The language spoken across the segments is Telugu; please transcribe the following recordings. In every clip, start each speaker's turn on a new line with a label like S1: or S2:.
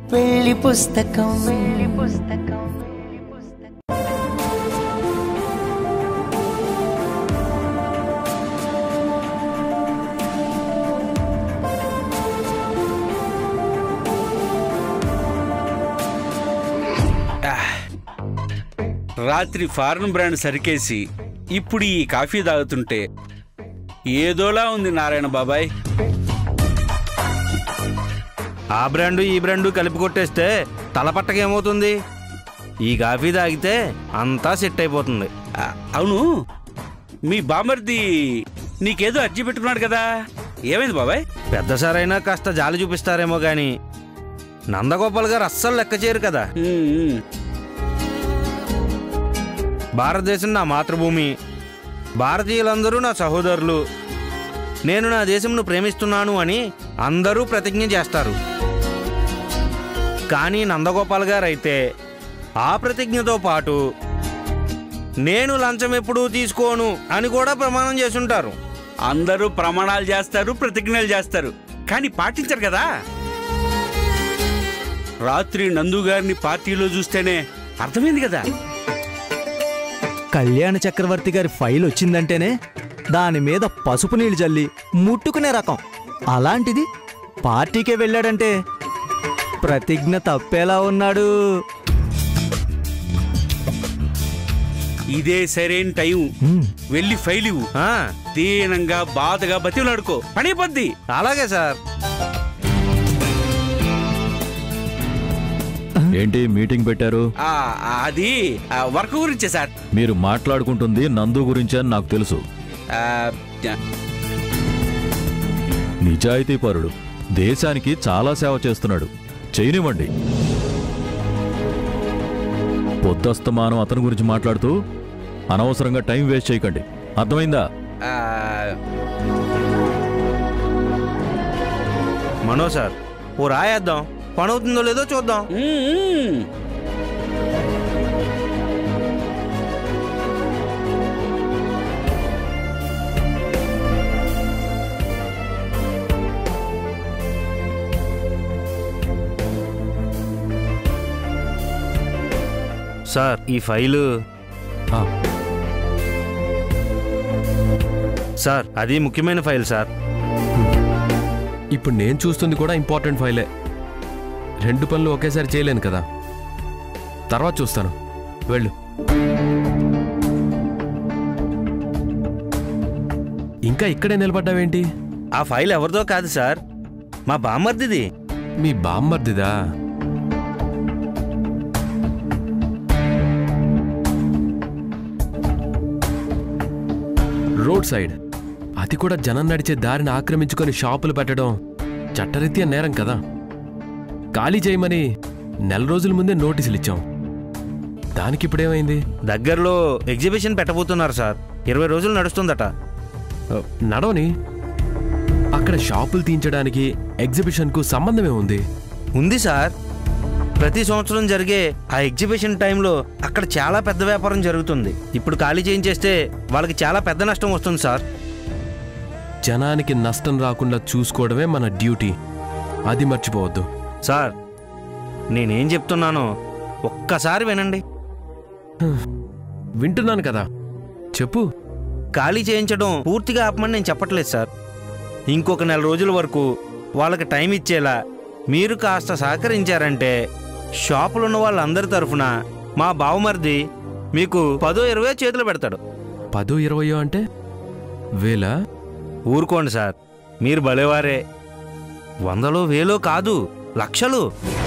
S1: పెళ్లి పుస్తకం
S2: రాత్రి ఫారెన్ బ్రాండ్ సరికేసి ఇప్పుడు ఈ కాఫీ తాగుతుంటే ఏదోలా ఉంది నారాయణ బాబాయ్
S3: ఆ బ్రాండు ఈ బ్రాండు కలిపి కొట్టేస్తే తలపట్టక ఏమవుతుంది ఈ కాఫీ తాగితే అంతా సెట్ అయిపోతుంది
S2: ఆ, అవును మీ బామర్ది నీకేదో అర్జీ పెట్టుకున్నాడు కదా ఏమైంది బాబాయ్
S3: పెద్ద సారైనా కాస్త జాలి చూపిస్తారేమో గాని నందగోపాల్ గారు అస్సలు లెక్క చేయరు కదా
S2: ఉమ్, ఉమ్.
S3: భారతదేశం నా మాతృభూమి భారతీయులందరూ నా సహోదరులు నేను నా దేశంను ప్రేమిస్తున్నాను అని అందరూ ప్రతిజ్ఞ చేస్తారు కానీ నందగోపాల్ గారు అయితే ఆ ప్రతిజ్ఞతో పాటు నేను లంచం ఎప్పుడూ తీసుకోను అని కూడా ప్రమాణం చేసుంటారు
S2: అందరూ ప్రమాణాలు చేస్తారు ప్రతిజ్ఞలు చేస్తారు కానీ పాటించరు కదా రాత్రి నందు గారిని పార్టీలో చూస్తేనే అర్థమైంది కదా
S4: కళ్యాణ చక్రవర్తి గారి ఫైల్ వచ్చిందంటేనే దాని మీద పసుపు నీళ్ళు జల్లి ముట్టుకునే రకం అలాంటిది పార్టీకే వెళ్ళాడంటే ప్రతిజ్ఞ తప్పేలా ఉన్నాడు
S2: ఇదే సరైన టైం
S4: హ్మ్.
S2: వెళ్ళి ఫైల్ ఇవ్వు
S3: ఆ,
S2: దీనంగా బాధగా బతిలాడుకో పని పొద్ది
S3: అలాగే సార్
S5: ఏంటి మీటింగ్ పెట్టారు
S2: ఆ, అది ఆ, వర్క్ గురించే సార్
S5: మీరు మాట్లాడుకుంటుంది నందు గురించి అని నాకు తెలుసు
S2: ఆ,
S5: నిజాయితీపరుడు దేశానికి చాలా సేవ చేస్తున్నాడు చేయనివ్వండి పొద్దస్తమానం అతని గురించి మాట్లాడుతూ అనవసరంగా టైం వేస్ట్ చేయకండి అర్థమైందా
S2: ఆ,
S3: మనో సార్ ఓ రాయేద్దాం పని అవుతుందో లేదో చూద్దాం
S2: ఉమ్, ఉమ్.
S3: సార్ ఈ ఫైలు
S5: ఆ,
S3: సార్ అది ముఖ్యమైన ఫైల్ సార్
S6: ఇప్పుడు నేను చూస్తుంది కూడా ఇంపార్టెంట్ ఫైలే రెండు పనులు ఒకేసారి చేయలేను కదా తర్వాత చూస్తాను వెళ్ళు ఇంకా ఇక్కడే నిలబడ్డావేంటి
S3: ఆ ఫైల్ ఎవరిదో కాదు సార్ మా బామ్మర్దిది
S6: మీ బామ్మర్దిదా రోడ్ సైడ్ అది కూడా జనం నడిచే దారిని ఆక్రమించుకొని షాపులు పెట్టడం చట్టరీత్యా నేరం కదా ఖాళీ చేయమని నెల రోజుల ముందే నోటీసులు ఇచ్చాం దానికి ఇప్పుడేమైంది
S3: దగ్గరలో ఎగ్జిబిషన్ పెట్టబోతున్నారు సార్ ఇరవై రోజులు నడుస్తుందట
S6: నడవని అక్కడ షాపులు తీయించడానికి ఎగ్జిబిషన్కు సంబంధమే ఉంది
S3: ఉంది సార్ ప్రతి సంవత్సరం జరిగే ఆ ఎగ్జిబిషన్ టైంలో అక్కడ చాలా పెద్ద వ్యాపారం జరుగుతుంది ఇప్పుడు ఖాళీ చేయించేస్తే వాళ్ళకి చాలా పెద్ద నష్టం వస్తుంది సార్
S6: జనానికి నష్టం రాకుండా చూసుకోవడమే మన డ్యూటీ అది మర్చిపోవద్దు
S3: సార్ నేనేం చెప్తున్నానో ఒక్కసారి వినండి
S6: వింటున్నాను కదా చెప్పు
S3: ఖాళీ చేయించడం పూర్తిగా ఆపమని నేను చెప్పట్లేదు సార్ ఇంకొక నెల రోజుల వరకు వాళ్ళకి టైం ఇచ్చేలా మీరు కాస్త సహకరించారంటే షాపులో ఉన్న వాళ్ళందరి తరఫున మా బావమరిది మీకు పదో ఇరవై చేతులు పెడతాడు
S6: పదో ఇరవయో అంటే వేల
S3: ఊరుకోండి సార్ మీరు భలేవారే వందలో వేలో కాదు లక్షలు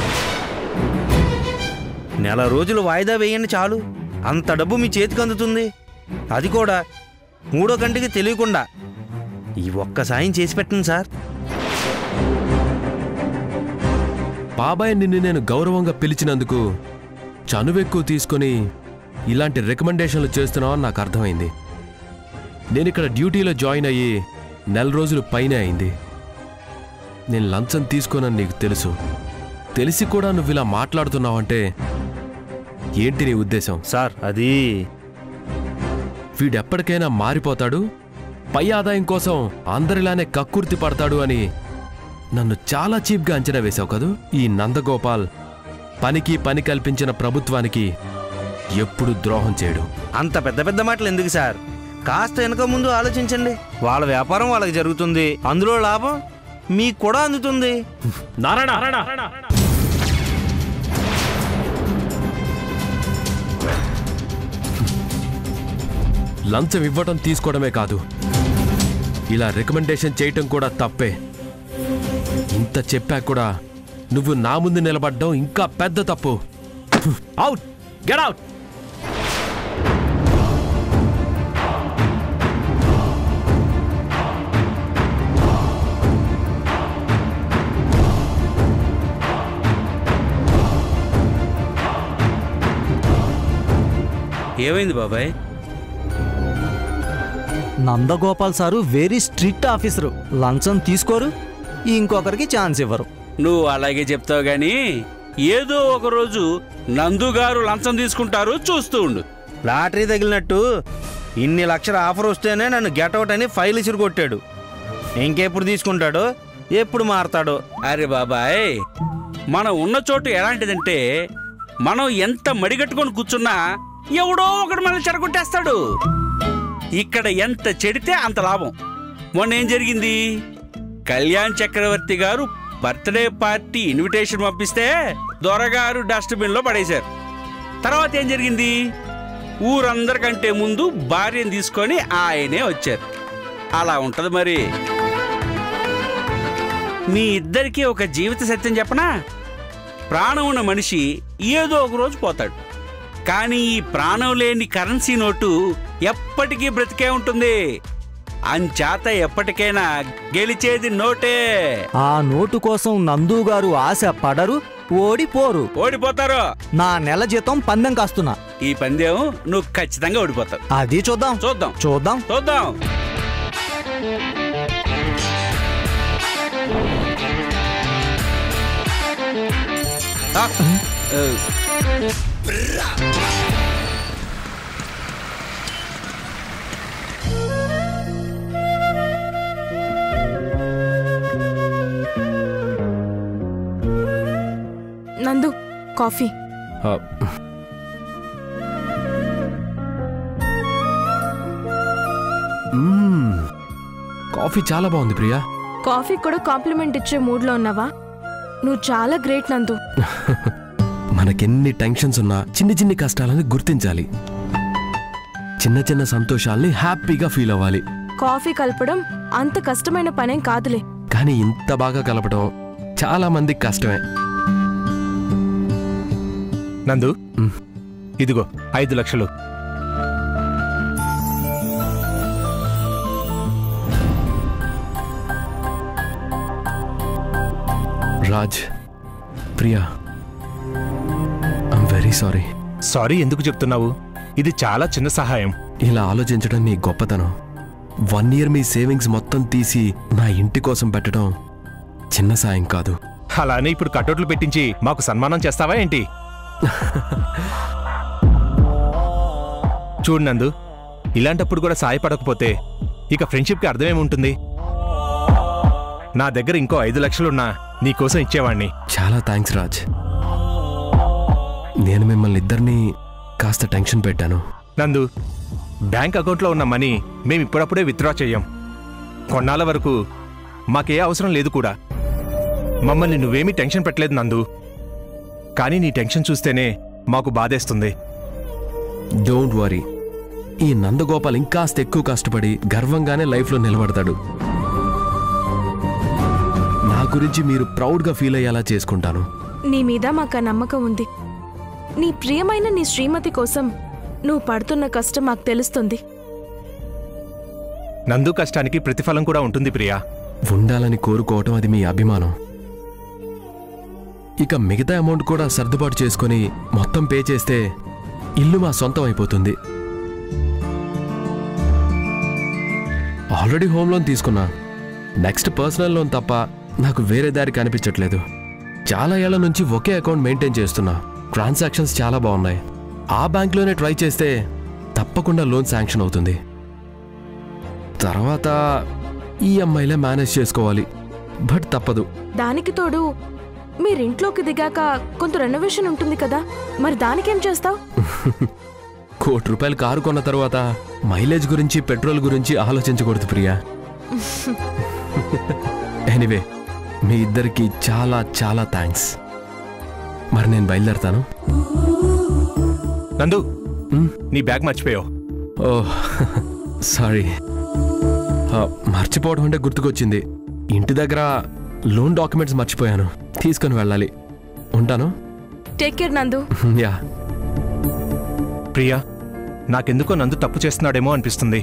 S3: నెల రోజులు వాయిదా వేయండి చాలు అంత డబ్బు మీ చేతికి అందుతుంది అది కూడా మూడో గంటకి తెలియకుండా ఈ ఒక్క సాయం చేసి పెట్టండి సార్
S6: బాబాయ్ నిన్ను నేను గౌరవంగా పిలిచినందుకు చనువెక్కువ తీసుకొని ఇలాంటి రికమెండేషన్లు చేస్తున్నావని నాకు అర్థమైంది నేను ఇక్కడ డ్యూటీలో జాయిన్ అయ్యి నెల రోజులు పైనే అయింది నేను లంచం తీసుకోనని నీకు తెలుసు తెలిసి కూడా నువ్వు ఇలా మాట్లాడుతున్నావంటే ఏంటి నీ ఉద్దేశం
S3: సార్ అది
S6: వీడెప్పటికైనా మారిపోతాడు పై ఆదాయం కోసం అందరిలానే కక్కుర్తి పడతాడు అని నన్ను చాలా చీప్గా అంచనా వేశావు కదూ ఈ నందగోపాల్ పనికి పని కల్పించిన ప్రభుత్వానికి ఎప్పుడు ద్రోహం చేయడు
S3: అంత పెద్ద పెద్ద మాటలు ఎందుకు సార్ కాస్త వెనక ముందు ఆలోచించండి వాళ్ళ వ్యాపారం వాళ్ళకి జరుగుతుంది అందులో లాభం మీకు కూడా అందుతుంది
S6: నారాయణ లంచం ఇవ్వటం తీసుకోవడమే కాదు ఇలా రికమెండేషన్ చేయటం కూడా తప్పే ఇంత చెప్పాక కూడా నువ్వు నా ముందు నిలబడ్డం ఇంకా పెద్ద తప్పు అవుట్ గెట్ అవుట్
S2: ఏమైంది బాబాయ్
S4: Nandagopal sir very strict officer లంచం తీసుకోరు ఇంకొకరికి ఛాన్స్ ఇవ్వరు
S2: నువ్వు అలాగే చెప్తావు గాని ఏదో ఒక రోజు నందు గారు లంచం తీసుకుంటారు చూస్తూ ఉండు
S3: లాటరీ తగిలినట్టు ఇన్ని లక్షల ఆఫర్ వస్తేనే నన్ను గెటౌట్ అని ఫైల్ ఇసురు కొట్టాడు ఇంకెప్పుడు తీసుకుంటాడో ఎప్పుడు మారతాడో
S2: అరే బాబాయ్ మనం ఉన్న చోటు ఎలాంటిదంటే మనం ఎంత మడిగట్టుకొని కూర్చున్నా ఎవడో ఒకడు మనల్ని చెడగొట్టేస్తాడు ఇక్కడ ఎంత చెడితే అంత లాభం మొన్న ఏం జరిగింది కళ్యాణ్ చక్రవర్తి గారు బర్త్డే పార్టీ ఇన్విటేషన్ పంపిస్తే దొరగారు డస్ట్బిన్లో పడేశారు తర్వాత ఏం జరిగింది ఊరందరికంటే ముందు భార్యను తీసుకొని ఆయనే వచ్చారు అలా ఉంటది మరి మీ ఇద్దరికీ ఒక జీవిత సత్యం చెప్పనా ప్రాణం ఉన్న మనిషి ఏదో ఒక రోజు పోతాడు కానీ ఈ ప్రాణం లేని కరెన్సీ నోటు ఎప్పటికీ బ్రతికే ఉంటుంది అంచేత ఎప్పటికైనా గెలిచేది నోటే
S4: ఆ నోటు కోసం నందు గారు ఆశ పడరు ఓడిపోరు
S2: ఓడిపోతారు
S4: నా నెల జీతం పందెం కాస్తున్నా
S2: ఈ పందెం నువ్వు ఖచ్చితంగా ఓడిపోతావు
S4: అది చూద్దాం
S2: చూద్దాం
S4: చూద్దాం
S2: చూద్దాం ఆ, ఆ,
S1: నందు కాఫీ
S6: మ్మ్. కాఫీ చాలా బాగుంది ప్రియా
S1: కాఫీ కూడా కాంప్లిమెంట్ ఇచ్చే మూడ్లో ఉన్నావా నువ్వు చాలా గ్రేట్ నందు
S6: మనకెన్ని టెన్షన్స్ ఉన్నా చిన్ని చిన్ని కష్టాలని గుర్తించాలి చిన్న చిన్న సంతోషాల్ని హ్యాపీగా ఫీల్ అవ్వాలి
S1: కాఫీ కలపడం అంత కష్టమైన పనేం కాదులే
S6: కానీ ఇంత బాగా కలపడం చాలా మందికి కష్టమే
S7: నందు
S6: మ్.
S7: ఇదిగో ఐదు లక్షలు
S6: Raj Priya I'm very sorry
S7: sorry ఎందుకు చెప్తున్నావు ఇది చాలా చిన్న సహాయం
S6: ఇలా ఆలోచించడం నీ గొప్పతనం వన్ ఇయర్ మీ సేవింగ్స్ మొత్తం తీసి నా ఇంటి కోసం పెట్టడం చిన్న సాయం కాదు
S7: అలానే ఇప్పుడు కటౌట్లు పెట్టించి మాకు సన్మానం చేస్తావా ఏంటి చూడు నందు ఇలాంటప్పుడు కూడా సాయపడకపోతే ఇక ఫ్రెండ్షిప్కి అర్థమేముంటుంది నా దగ్గర ఇంకో ఐదు లక్షలున్నా నీకోసం ఇచ్చేవాణ్ణి
S6: చాలా థ్యాంక్స్ రాజ్ నేను మిమ్మల్ని ఇద్దరిని కాస్త టెన్షన్ పెట్టాను
S7: నందు బ్యాంక్ అకౌంట్లో ఉన్న మనీ మేము ఇప్పుడప్పుడే విత్డ్రా చెయ్యం కొన్నాళ్ళ వరకు మాకే అవసరం లేదు కూడా మమ్మల్ని నువ్వేమీ టెన్షన్ పెట్టలేదు నందు కానీ నీ టెన్షన్ చూస్తేనే మాకు బాధేస్తుంది
S6: డోంట్ వరీ ఈ నందగోపాల్ ఇంకాస్త ఎక్కువ కష్టపడి గర్వంగానే లైఫ్లో నిలబడతాడు నా గురించి మీరు ప్రౌడ్గా ఫీల్ అయ్యేలా చేసుకుంటాను
S1: నీ మీద మాకు ఆ నమ్మకం ఉంది నీ ప్రియమైన నీ శ్రీమతి కోసం నువ్వు పడుతున్న కష్టం మాకు తెలుస్తుంది
S7: నందు కష్టానికి ప్రతిఫలం కూడా ఉంటుంది ప్రియా
S6: ఉండాలని కోరుకోవటం అది మీ అభిమానం ఇక మిగతా అమౌంట్ కూడా సర్దుబాటు చేసుకొని మొత్తం పే చేస్తే ఇల్లు మా సొంతం అయిపోతుంది ఆల్రెడీ హోమ్ లోన్ తీసుకున్నా నెక్స్ట్ పర్సనల్ లోన్ తప్ప నాకు వేరే దారి కనిపించట్లేదు చాలా ఏళ్ల నుంచి ఒకే అకౌంట్ మెయింటైన్ చేస్తున్నా ట్రాన్సాక్షన్స్ చాలా బాగున్నాయి ఆ బ్యాంక్లోనే ట్రై చేస్తే తప్పకుండా లోన్ శాంక్షన్ అవుతుంది తర్వాత ఈఎంఐలే మేనేజ్ చేసుకోవాలి బట్ తప్పదు
S1: దానికి తోడు మీరింట్లోకి దిగాక కొంత రెనోవేషన్ ఉంటుంది కదా మరి దానికేం చేస్తావు
S6: కోటి రూపాయలు కారు కొన్న తర్వాత మైలేజ్ గురించి పెట్రోల్ గురించి ఆలోచించకూడదు ప్రియా ఎనీవే మీ ఇద్దరికి చాలా చాలా థ్యాంక్స్ మరి నేను బయలుదేరతాను
S7: నందు
S6: మ్,
S7: నీ బ్యాగ్ మర్చిపోయావు
S6: ఓ సారీ ఆ, మర్చిపోవడం అంటే గుర్తుకొచ్చింది ఇంటి దగ్గర లోన్ డాక్యుమెంట్స్ మర్చిపోయాను తీసుకొని వెళ్ళాలి ఉంటాను
S1: take care Nandu
S6: yeah
S7: Priya నాకెందుకో నందు తప్పు చేస్తున్నాడేమో అనిపిస్తుంది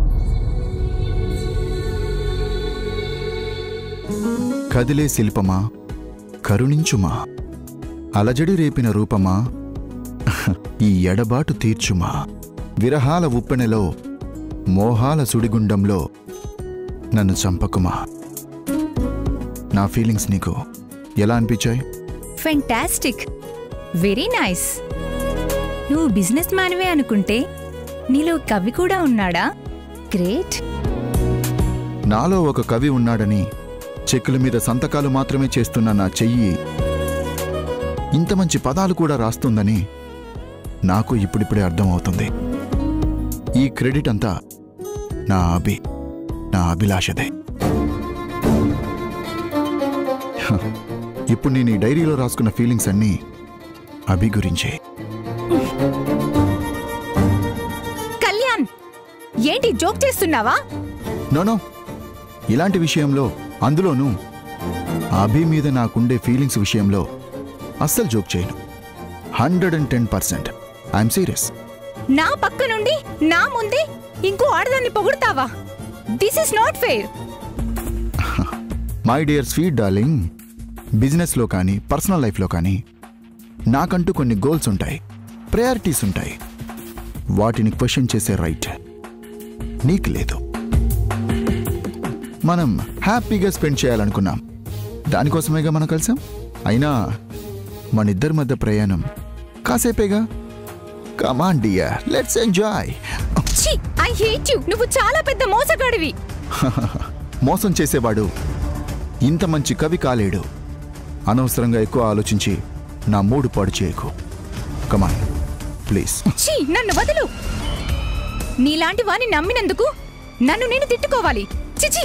S8: కదిలే శిల్పమా కరుణించుమా అలజడి రేపిన రూపమా ఈ ఎడబాటు తీర్చుమా విరహాల ఉప్పెనలో మోహాల సుడిగుండంలో నన్ను చంపకుమా నా ఫీలింగ్స్ నీకు ఎలా అనిపించాయి
S9: ఫెంటాస్టిక్ వెరీ నైస్ నువ్వు బిజినెస్ మ్యాన్వే అనుకుంటే నీలో కవి కూడా ఉన్నాడా గ్రేట్
S8: నాలో ఒక కవి ఉన్నాడని చెక్కుల మీద సంతకాలు మాత్రమే చేస్తున్న నా చెయ్యి ఇంత మంచి పదాలు కూడా రాస్తుందని నాకు ఇప్పుడిప్పుడే అర్థమవుతుంది ఈ క్రెడిట్ అంతా నా అభి నా అభిలాషదే హ, ఇప్పుడు నేను ఈ డైరీలో రాసుకున్న ఫీలింగ్స్ అన్నీ అభి గురించే
S9: కళ్యాణ్ ఏంటి జోక్ చేస్తున్నావా
S8: నోనో ఇలాంటి విషయంలో అందులోనూ అభి మీద నాకుండే ఫీలింగ్స్ విషయంలో అస్సలు జోక్ చేయను hundred and ten percent I'm serious
S9: నా పక్క నుండి నా ముందే ఇంకో ఆడదాన్ని పొగుడతావా this is not fair
S8: my dear sweet darling బిజినెస్లో కానీ పర్సనల్ లైఫ్లో కానీ నాకంటూ కొన్ని గోల్స్ ఉంటాయి ప్రయారిటీస్ ఉంటాయి వాటిని క్వశ్చన్ చేసే రైట్ నీకు లేదు మనం హ్యాపీగా స్పెండ్ చేయాలనుకున్నాం దానికోసమేగా మనం కలిసాం అయినా మన ఇద్దరి మధ్య ప్రయాణం కాసేపేగా కమాన్ డియర్ లెట్స్ ఎంజాయ్
S9: ఛీ ఐ హేట్ యు నువ్వు చాలా పెద్ద మోసగాడివి
S8: మోసం చేసేవాడు ఇంత మంచి కవి కాలేడు అనవసరంగా ఎక్కువ ఆలోచించి నా మూడు పాడు చేయకు కమాన్ ప్లీజ్
S9: ఛీ నన్ను వదులు నీలాంటి వాణ్ణి నమ్మినందుకు నన్ను నేను తిట్టుకోవాలి చిచి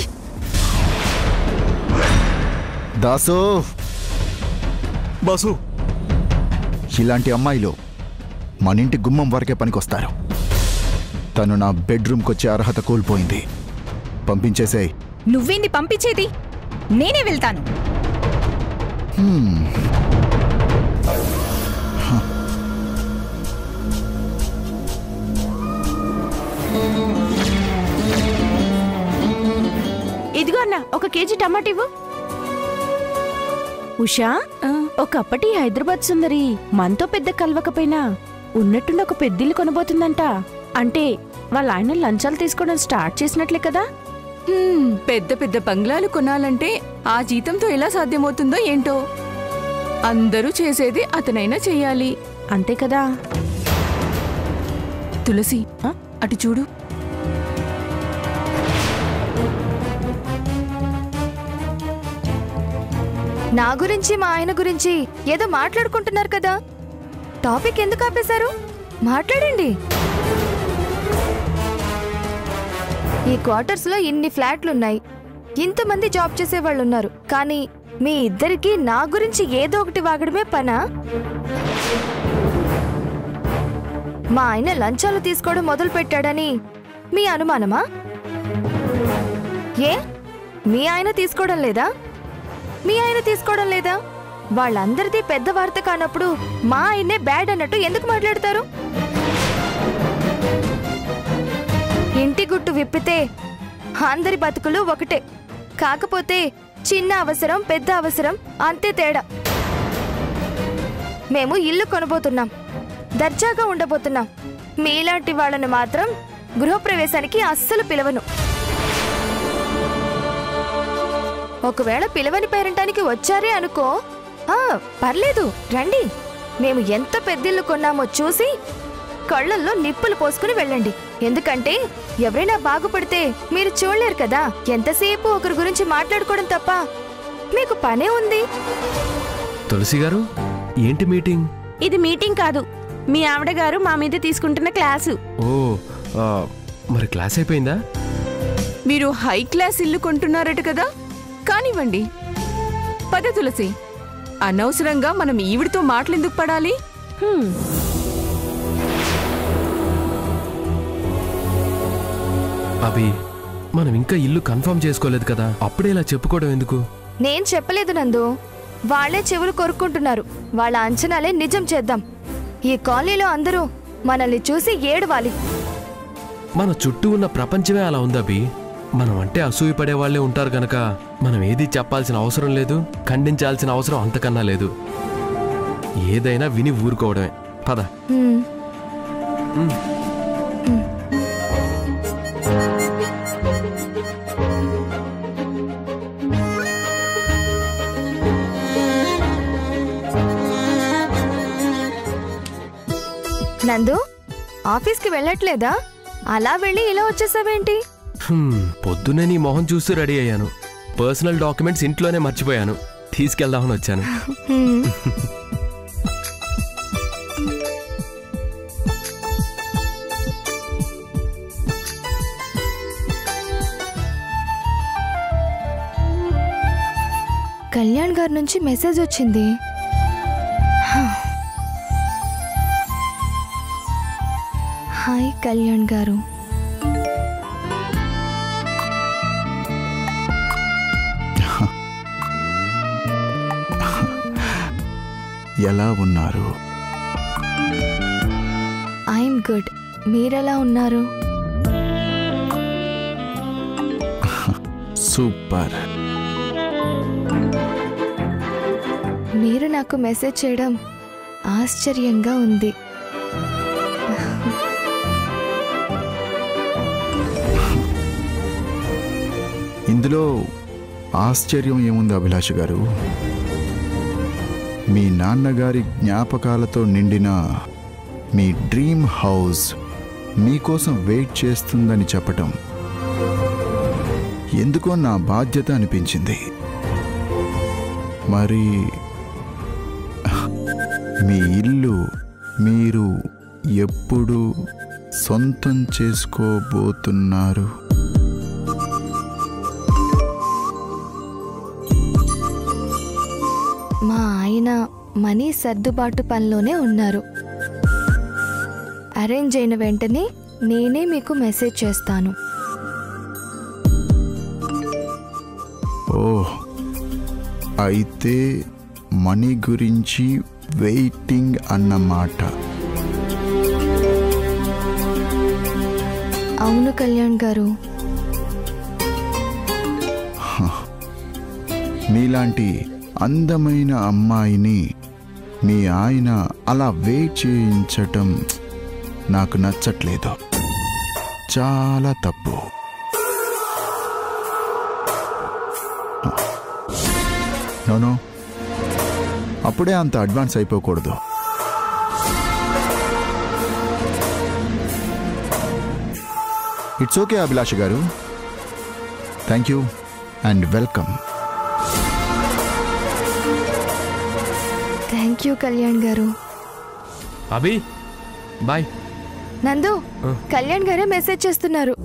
S8: దాసో
S7: బాసు
S8: ఇలాంటి అమ్మాయిలు మన ఇంటి గుమ్మం వరకే పనికొస్తారు తను నా బెడ్రూమ్కి వచ్చే అర్హత కోల్పోయింది పంపించేసేయ్
S9: నువ్వేంది పంపించేది నేనే వెళ్తాను
S1: ఇదిగో అన్న ఒక కేజీ టమాటా ఇవ్వు ఉషా ఒకప్పటి హైదరాబాద్ సుందరి మనతో పెద్ద కలవకపోయినా ఉన్నట్టుండి ఒక పెద్దిల్లు కొనబోతుందంట అంటే వాళ్ళ ఆయన లంచాలు తీసుకోవడం స్టార్ట్ చేసినట్లే కదా
S10: హ్మ్, పెద్ద పెద్ద బంగ్లాలు కొనాలంటే ఆ జీతంతో ఎలా సాధ్యమవుతుందో ఏంటో అందరూ చేసేది అతనైనా చెయ్యాలి
S1: అంతే కదా
S10: తులసి
S1: ఆ?
S10: అటు చూడు
S11: నా గురించి మా ఆయన గురించి ఏదో మాట్లాడుకుంటున్నారు కదా టాపిక్ ఎందుకు ఆపేశారు మాట్లాడండి ఈ క్వార్టర్స్ లో ఇన్ని ఫ్లాట్లున్నాయి ఇంతమంది జాబ్ చేసే వాళ్ళు ఉన్నారు కానీ మీ ఇద్దరికి నా గురించి ఏదో ఒకటి వాగడమే పనా మా ఆయన లంచాలు తీసుకోవడం మొదలు పెట్టాడని మీ అనుమానమా ఏ మీ ఆయన తీసుకోవడం లేదా మీ ఆయన తీసుకోవడం లేదా వాళ్ళందరిది పెద్ద వార్త కానప్పుడు మా ఆయన్నే బ్యాడ్ అన్నట్టు ఎందుకు మాట్లాడతారు ఇంటి గుట్టు విప్పితే అందరి బతుకులు ఒకటే కాకపోతే చిన్న అవసరం పెద్ద అవసరం అంతే తేడా మేము ఇల్లు కొనబోతున్నాం దర్జాగా ఉండబోతున్నాం మీలాంటి వాళ్ళని మాత్రం గృహప్రవేశానికి అస్సలు పిలవను ఒకవేళ పిలవని పేరంటానికి వచ్చారే అనుకో ఆ పర్లేదు రండి మేము ఎంత పెద్దిల్లు కొన్నామో చూసి కళ్ళల్లో నిప్పులు పోసుకుని వెళ్ళండి ఎందుకంటే ఎవరైనా బాగుపడితే మీరు చూడలేరు కదా ఎంతసేపు ఒకరి గురించి మాట్లాడుకోవడం తప్ప మీకు పనే ఉంది
S6: తులసి గారు ఏంటి మీటింగ్
S1: ఇది మీటింగ్ కాదు మీ ఆవిడ గారు మా మీద తీసుకుంటున్న క్లాసు
S6: ఓ ఆ, మరి క్లాస్ అయిపోయిందా
S10: మీరు హై క్లాస్ ఇల్లు కొంటున్నారట కదా కానివ్వండి పద తులసి అనవసరంగా మనం ఈవిడితో మాటలెందుకు పడాలి
S1: హ్మ్,
S6: అభి మనం ఇంకా ఇల్లు కన్ఫర్మ్ చేసుకోలేదు కదా అప్పుడే ఇలా చెప్పుకోవడం ఎందుకు
S11: నేను చెప్పలేదు నందు వాళ్ళే చెవులు కొరుక్కుంటున్నారు వాళ్ళ అంచనాలే నిజం చేద్దాం ఈ కాలనీలో అందరూ మనల్ని చూసి ఏడవాలి
S6: మన చుట్టూ ఉన్న ప్రపంచమే అలా ఉంది అభి మనం అంటే అసూయ పడే వాళ్ళే ఉంటారు గనక మనం ఏది చెప్పాల్సిన అవసరం లేదు ఖండించాల్సిన అవసరం అంతకన్నా లేదు ఏదైనా విని ఊరుకోవడమే పద
S11: హ్మ్. నందు ఆఫీస్కి వెళ్ళట్లేదా అలా వెళ్ళి ఇలా వచ్చేసావేంటి
S6: హ్మ్, పొద్దున్నే నీ మొహం చూస్తూ రెడీ అయ్యాను పర్సనల్ డాక్యుమెంట్స్ ఇంట్లోనే మర్చిపోయాను తీసుకెళ్దామని వచ్చాను
S11: హ్మ్. కళ్యాణ్ గారి నుంచి మెసేజ్ వచ్చింది హాయ్ కళ్యాణ్ గారు
S8: ఎలా ఉన్నారు
S11: ఐఎమ్ గుడ్ మీరెలా ఉన్నారు
S8: సూపర్
S11: మీరు నాకు మెసేజ్ చేయడం ఆశ్చర్యంగా ఉంది
S8: ఇందులో ఆశ్చర్యం ఏముంది అభిలాష గారు మీ నాన్నగారి జ్ఞాపకాలతో నిండిన మీ డ్రీమ్ హౌస్ మీకోసం వెయిట్ చేస్తుందని చెప్పటం ఎందుకో నా బాధ్యత అనిపించింది మరి మీ ఇల్లు మీరు ఎప్పుడు సొంతం చేసుకోబోతున్నారు
S11: మా ఆయన మనీ సర్దుబాటు పనిలోనే ఉన్నారు అరేంజ్ అయిన వెంటనే నేనే మీకు మెసేజ్ చేస్తాను
S8: ఓ అయితే మనీ గురించి వెయిటింగ్ అన్నమాట
S11: అవును కళ్యాణ్ గారు
S8: మీలాంటి అందమైన అమ్మాయిని మీ ఆయన అలా వెయిట్ చేయించటం నాకు నచ్చట్లేదు చాలా తప్పు నోనో అప్పుడే అంత అడ్వాన్స్ అయిపోకూడదు it's okay Abhilash garu thank you and welcome
S11: thank you Kalyan garu
S6: Abhi bye
S11: నందు కళ్యాణ్ గారే మెసేజ్ చేస్తున్నారు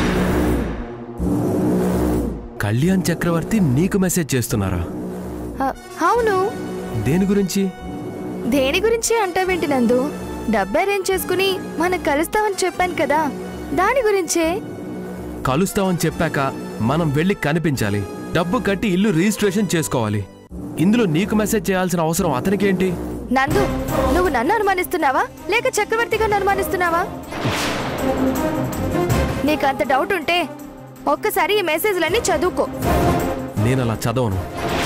S6: కళ్యాణ్ చక్రవర్తి నీకు మెసేజ్ చేస్తున్నారా
S11: ఆ, అవును
S6: దేని గురించి
S11: దేని గురించి అంటావేంటి నందు డబ్బు అరేంజ్ చేసుకుని మనం కలుస్తామని చెప్పాను కదా దాని గురించే
S6: కలుస్తామని చెప్పాక మనం వెళ్ళి కనిపించాలి డబ్బు కట్టి ఇల్లు రిజిస్ట్రేషన్ చేసుకోవాలి ఇందులో నీకు మెసేజ్ చేయాల్సిన అవసరం అతనికేంటి
S11: నందు నువ్వు నన్ను అనుమానిస్తున్నావా లేక చక్రవర్తి గారిని అనుమానిస్తున్నావా నీకు అంత డౌట్ ఉంటే ఒక్కసారి ఈ మెసేజ్లన్నీ చదువుకో
S6: నేను అలా చదవను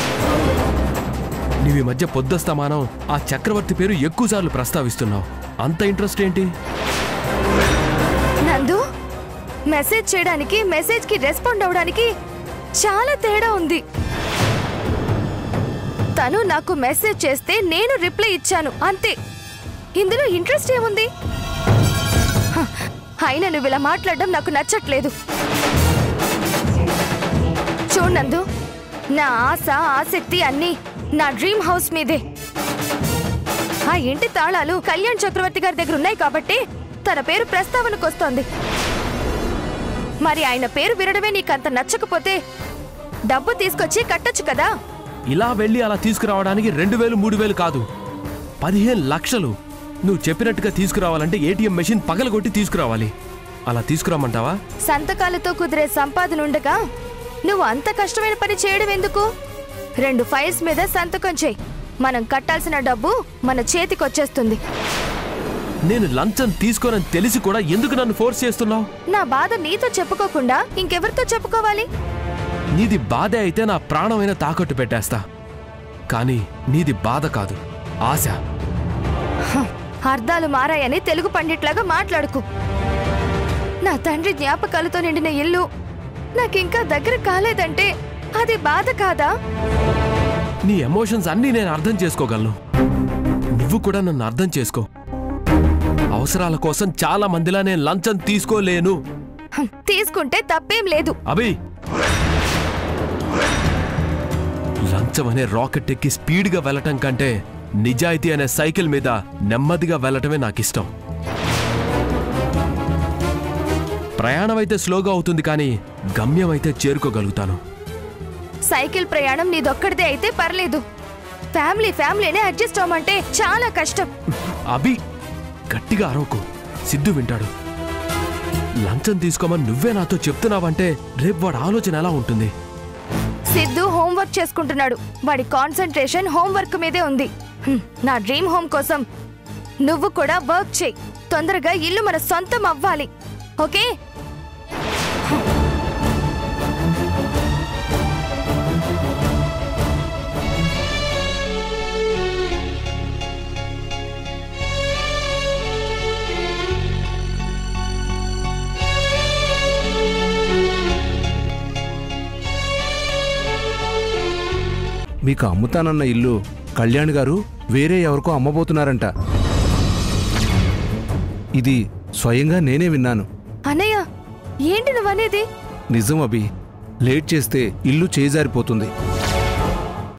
S6: నీవు ఈ మధ్య పొద్దస్తమానం ఆ చక్రవర్తి పేరు ఎక్కువసార్లు ప్రస్తావిస్తున్నావు అంత ఇంట్రెస్ట్ ఏంటి
S11: నందు మెసేజ్ చేయడానికి మెసేజ్ కి రెస్పాండ్ అవడానికి చాలా తేడా ఉంది తను నాకు మెసేజ్ చేస్తే నేను రిప్లై ఇచ్చాను అంతే ఇందులో ఇంట్రెస్ట్ ఏముంది హ, అయినా నువ్వు ఇలా మాట్లాడడం నాకు నచ్చట్లేదు చూడు నందు నా ఆశ ఆసక్తి అన్నీ నా డ్రీమ్ హౌస్ మీదే ఆ ఇంటి తాళాలు కళ్యాణ్ చక్రవర్తి గారి దగ్గర ఉన్నాయి కాబట్టి తన పేరు ప్రస్తావనకు వస్తోంది మరి ఆయన పేరు వినడమే నీకంత నచ్చకపోతే డబ్బు తీసుకొచ్చి కట్టొచ్చు కదా
S6: ఇలా వెళ్ళి అలా తీసుకురావడానికి రెండు వేలు మూడు వేలు కాదు పదిహేను లక్షలు నువ్వు చెప్పినట్టుగా తీసుకురావాలంటే ఏటీఎం మెషిన్ పగలగొట్టి తీసుకురావాలి అలా తీసుకురామంటావా
S11: సంతకాలతో కుదిరే సంపాదన ఉండగా నువ్వు అంత కష్టమైన పని చేయడం ఎందుకు రెండు ఫైల్స్ మీద సంతకం చేయి మనం కట్టాల్సిన డబ్బు మన చేతికొచ్చేస్తుంది
S6: నేను లంచం తీసుకోనని తెలిసి కూడా ఎందుకు నన్ను ఫోర్స్ చేస్తున్నావు
S11: నా బాధ నీతో చెప్పుకోకుండా ఇంకెవరితో చెప్పుకోవాలి
S6: నీది బాధే అయితే నా ప్రాణమైన తాకట్టు పెట్టేస్తా కానీ నీది బాధ కాదు ఆశ
S11: అర్థాలు మారాయని తెలుగు పండిట్లాగా మాట్లాడుకు నా తండ్రి జ్ఞాపకాలతో నిండిన ఇల్లు నాకింకా దగ్గర కాలేదంటే అది బాధ కాదా
S6: నీ ఎమోషన్స్ అన్నీ నేను అర్థం చేసుకోగలను నువ్వు కూడా నన్ను అర్థం చేసుకో అవసరాల కోసం చాలా మందిలా నేను లంచం తీసుకోలేను
S11: హం, తీసుకుంటే తప్పేం లేదు
S6: అభి లంచం అనే రాకెట్ ఎక్కి స్పీడ్గా వెళ్ళటం కంటే నిజాయితీ అనే సైకిల్ మీద నెమ్మదిగా వెళ్ళటమే నాకిష్టం ప్రయాణం అయితే స్లోగా అవుతుంది కానీ గమ్యం అయితే చేరుకోగలుగుతాను
S11: సైకిల్ ప్రయాణం నీదొక్కడిదే అయితే పర్లేదు ఫ్యామిలీ ఫ్యామిలీనే అడ్జస్ట్ అవ్వమంటే చాలా కష్టం
S6: అభి గట్టిగా అరవకు సిద్ధు వింటాడు లంచం తీసుకోమని నువ్వే నాతో చెప్తున్నావంటే రేపు వాడి ఆలోచన ఎలా ఉంటుంది
S11: సిద్ధు హోంవర్క్ చేసుకుంటున్నాడు వాడి కాన్సన్ట్రేషన్ హోంవర్క్ మీదే ఉంది హ్మ్, నా డ్రీమ్ హోమ్ కోసం నువ్వు కూడా వర్క్ చేయి తొందరగా ఇల్లు మన సొంతం అవ్వాలి ఓకే
S12: మీకు అమ్ముతానన్న ఇల్లు కళ్యాణ్ గారు వేరే ఎవరికో అమ్మబోతున్నారంట ఇది స్వయంగా నేనే విన్నాను
S11: అన్నయ్య ఏంటి నువ్వనేది
S12: నిజం అభి లేట్ చేస్తే ఇల్లు చేజారిపోతుంది